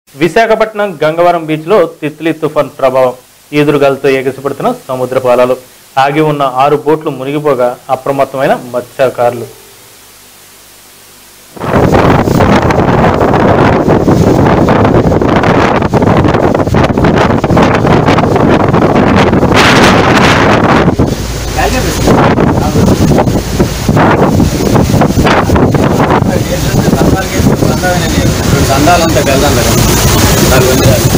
విశాఖపట్నం గంగవరం బీచ్లో తిత్లీ తుఫాన్ ప్రభావం ఈదురుగాలతో ఎగసిపడుతున్న సముద్ర పాలాలు ఆగి ఉన్న ఆరు బోట్లు మునిగిపోగా అప్రమత్తమైన మత్స్యకారులు సందాలంతా వెళ్దాం కదా నాలుగు వందలు